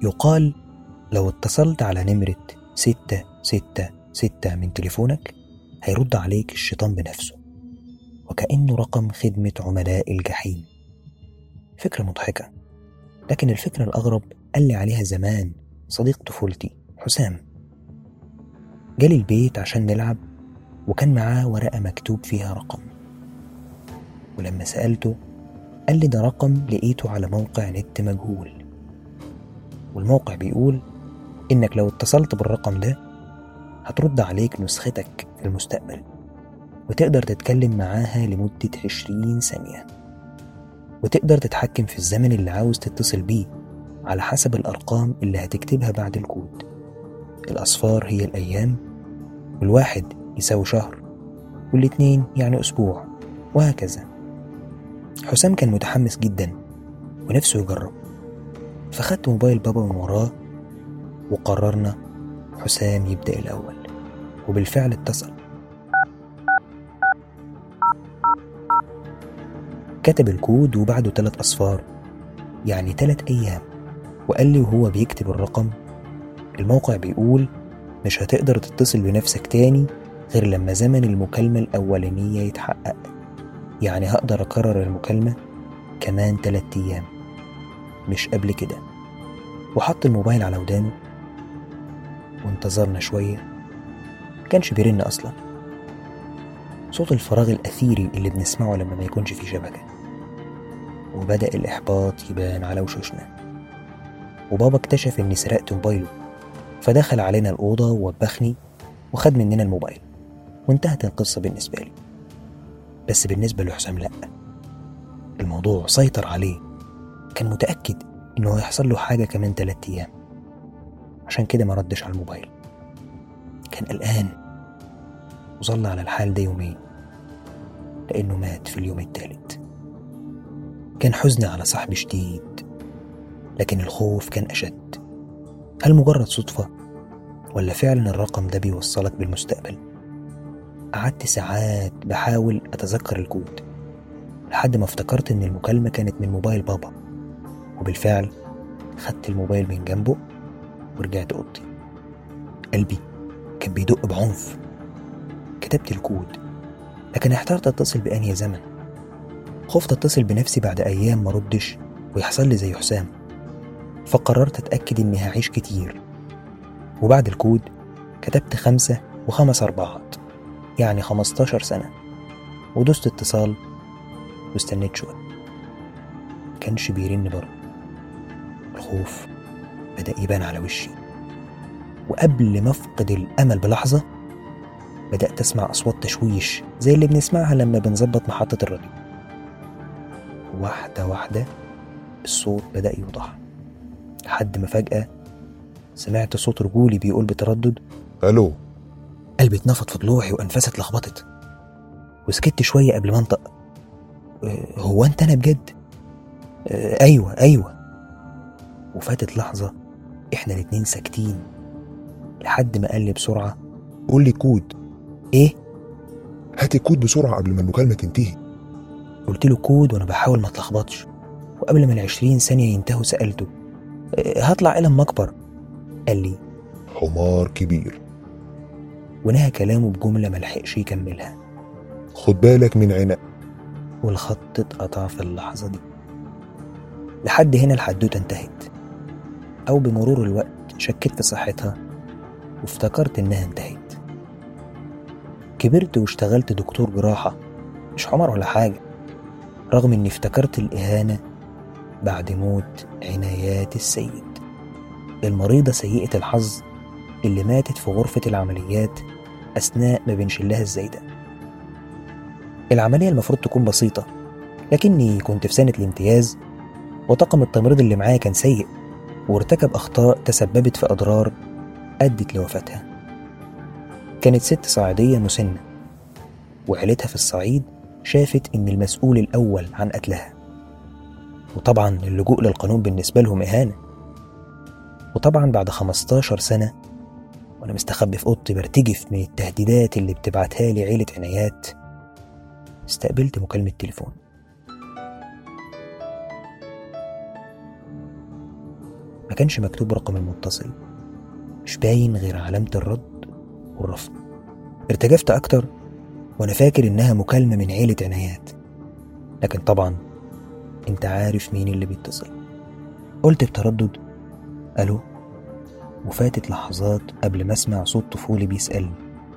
يقال لو اتصلت على نمرة ستة ستة ستة من تليفونك هيرد عليك الشيطان بنفسه وكأنه رقم خدمة عملاء الجحيم فكرة مضحكة لكن الفكرة الأغرب قال لي عليها زمان صديق طفولتي حسام جالي البيت عشان نلعب وكان معاه ورقة مكتوب فيها رقم ولما سألته قال لي ده رقم لقيته على موقع نت مجهول والموقع بيقول إنك لو اتصلت بالرقم ده هترد عليك نسختك في المستقبل وتقدر تتكلم معاها لمدة عشرين ثانية وتقدر تتحكم في الزمن اللي عاوز تتصل بيه على حسب الأرقام اللي هتكتبها بعد الكود الأصفار هي الأيام والواحد يساوي شهر والاتنين يعني أسبوع وهكذا حسام كان متحمس جدا ونفسه يجرب فخدت موبايل بابا من وراه وقررنا حسام يبدأ الأول وبالفعل اتصل كتب الكود وبعده تلات أصفار يعني تلات أيام وقال لي وهو بيكتب الرقم الموقع بيقول مش هتقدر تتصل بنفسك تاني غير لما زمن المكالمة الأولانية يتحقق يعني هقدر أكرر المكالمة كمان تلات أيام مش قبل كده وحط الموبايل على ودانه وانتظرنا شوية كانش بيرن أصلا صوت الفراغ الأثيري اللي بنسمعه لما ما يكونش فيه شبكة وبدأ الإحباط يبان على وشوشنا وبابا اكتشف إني سرقت موبايله فدخل علينا الأوضة ووبخني وخد مننا الموبايل وانتهت القصة بالنسبة لي بس بالنسبة لحسام لأ الموضوع سيطر عليه كان متأكد إنه هيحصل له حاجة كمان تلات أيام عشان كده ما ردش على الموبايل كان قلقان وظل على الحال ده يومين لأنه مات في اليوم التالت كان حزني على صاحبي شديد لكن الخوف كان أشد هل مجرد صدفة ولا فعلا الرقم ده بيوصلك بالمستقبل قعدت ساعات بحاول أتذكر الكود لحد ما افتكرت إن المكالمة كانت من موبايل بابا وبالفعل خدت الموبايل من جنبه ورجعت أوضتي قلبي كان بيدق بعنف كتبت الكود لكن احترت اتصل بأنهي زمن خفت اتصل بنفسي بعد أيام ما ردش ويحصل لي زي حسام فقررت أتأكد إني هعيش كتير وبعد الكود كتبت خمسة وخمس أربعات يعني خمستاشر سنة ودوست اتصال واستنيت شوية كانش بيرن برضه الخوف بدأ يبان على وشي وقبل ما أفقد الأمل بلحظة بدأت أسمع أصوات تشويش زي اللي بنسمعها لما بنظبط محطة الراديو واحدة واحدة الصوت بدأ يوضح لحد ما فجأة سمعت صوت رجولي بيقول بتردد الو قلبي اتنفض في ضلوعي وأنفاسي اتلخبطت وسكت شوية قبل ما أنطق "أه، هو أنت أنا بجد؟ "أه، أيوة أيوة وفاتت لحظة إحنا الاتنين ساكتين لحد ما قال لي بسرعة قول لي كود إيه؟ هات الكود بسرعه قبل ما المكالمه تنتهي قلت له كود وانا بحاول ما اتلخبطش وقبل ما العشرين ثانية ينتهوا سألته "أه، هطلع إلى أما أكبر قال لي حمار كبير ونهى كلامه بجملة ملحقش يكملها خد بالك من عينك والخط اتقطع في اللحظة دي لحد هنا الحدوتة انتهت أو بمرور الوقت شكيت في صحتها وافتكرت إنها انتهت كبرت واشتغلت دكتور جراحة مش حمار ولا حاجة رغم إني افتكرت الإهانة بعد موت عنايات السيد المريضة سيئة الحظ اللي ماتت في غرفة العمليات أثناء ما بنشلها الزايدة العملية المفروض تكون بسيطة لكني كنت في سنة الامتياز وطاقم التمريض اللي معايا كان سيء وارتكب أخطاء تسببت في أضرار أدت لوفاتها كانت ست صعيدية مسنة وعيلتها في الصعيد شافت إن المسؤول الأول عن قتلها وطبعا اللجوء للقانون بالنسبة لهم إهانة وطبعا بعد 15 سنة وأنا مستخبي في أوضتي برتجف من التهديدات اللي بتبعتها لي عيلة عنايات استقبلت مكالمة تليفون ما كانش مكتوب رقم المتصل مش باين غير علامة الرد والرفض ارتجفت أكتر وأنا فاكر إنها مكالمة من عيلة عنايات لكن طبعا أنت عارف مين اللي بيتصل قلت بتردد ألو وفاتت لحظات قبل ما أسمع صوت طفولي بيسألني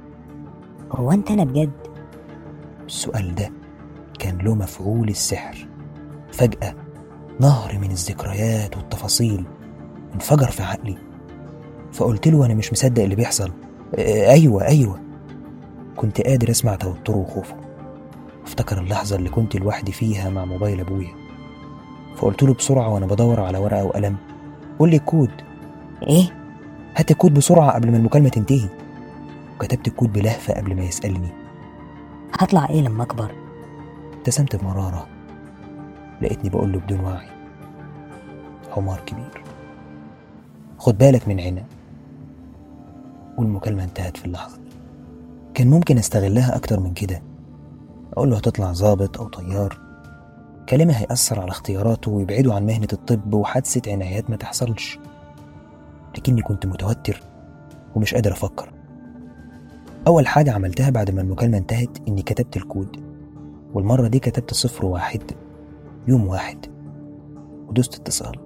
هو انت انا بجد السؤال ده كان له مفعول السحر فجأة نهر من الذكريات والتفاصيل انفجر في عقلي فقلت له وانا مش مصدق اللي بيحصل "آه، ايوه ايوه كنت قادر اسمع توتره وخوفه افتكر اللحظة اللي كنت لوحدي فيها مع موبايل ابويا فقلت له بسرعة وانا بدور على ورقة وقلم قول لي الكود ايه هات الكود بسرعة قبل ما المكالمة تنتهي وكتبت الكود بلهفة قبل ما يسألني هطلع ايه لما اكبر ابتسمت بمرارة لقيتني بقول له بدون وعي حمار كبير خد بالك من عنا والمكالمة انتهت في اللحظة دي كان ممكن استغلها أكتر من كده أقول له هتطلع ظابط أو طيار كلامي هيأثر على اختياراته ويبعده عن مهنة الطب وحادثة عنايات ما تحصلش لكني كنت متوتر ومش قادر أفكر أول حاجة عملتها بعد ما المكالمة انتهت إني كتبت الكود والمرة دي كتبت صفر واحد يوم واحد ودوست اتصال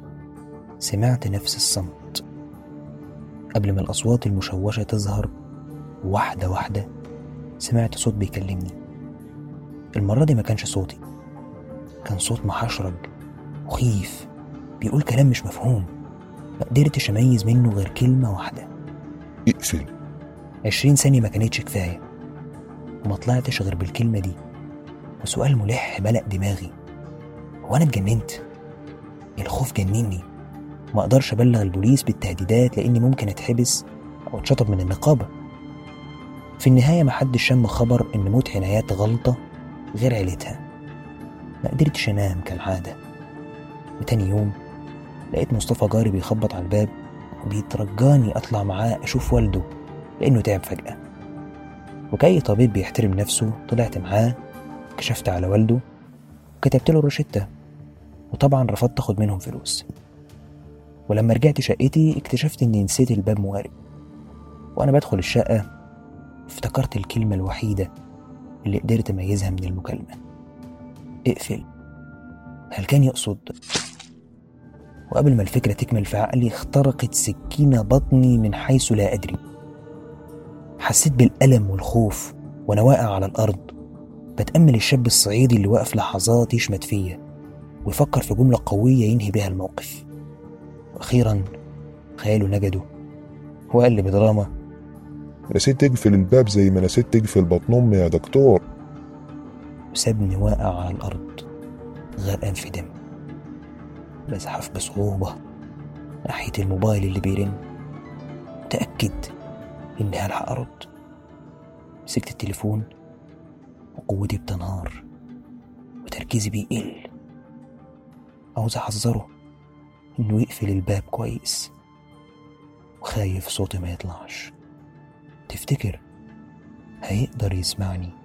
سمعت نفس الصمت قبل ما الأصوات المشوشة تظهر واحدة واحدة سمعت صوت بيكلمني المرة دي ما كانش صوتي كان صوت محشرج مخيف بيقول كلام مش مفهوم ما قدرتش أميز منه غير كلمة واحدة اقفل عشرين ثانية ما كانتش كفاية وما طلعتش غير بالكلمة دي وسؤال ملح ملأ دماغي هو أنا اتجننت الخوف جنني ما أقدرش أبلغ البوليس بالتهديدات لأني ممكن أتحبس أو أتشطب من النقابة في النهاية محدش شم خبر إن موت عنايات غلطة غير عيلتها ما قدرتش أنام كالعادة وتاني يوم لقيت مصطفى جاري بيخبط على الباب وبيترجاني أطلع معاه أشوف والده لأنه تعب فجأة وكأي طبيب بيحترم نفسه طلعت معاه كشفت على والده وكتبت له الروشتة وطبعا رفضت أخد منهم فلوس ولما رجعت شقتي اكتشفت إني نسيت الباب موارب وأنا بدخل الشقة افتكرت الكلمة الوحيدة اللي قدرت أميزها من المكالمة اقفل هل كان يقصد وقبل ما الفكرة تكمل في عقلي اخترقت سكينة بطني من حيث لا أدري حسيت بالألم والخوف وأنا واقع على الأرض بتأمل الشاب الصعيدي اللي واقف لحظات يشمت فيا ويفكر في جملة قوية ينهي بها الموقف وأخيرا خياله نجده وقال لي بدراما نسيت تقفل الباب زي ما نسيت تقفل بطن امي يا دكتور وسابني واقع على الأرض غرقان في دم بزحف بصعوبة ناحية الموبايل اللي بيرن متأكد إني هلحق أرد مسكت التليفون وقوتي بتنهار وتركيزي بيقل عاوز أحذره إنه يقفل الباب كويس وخايف صوتي ما يطلعش تفتكر هيقدر يسمعني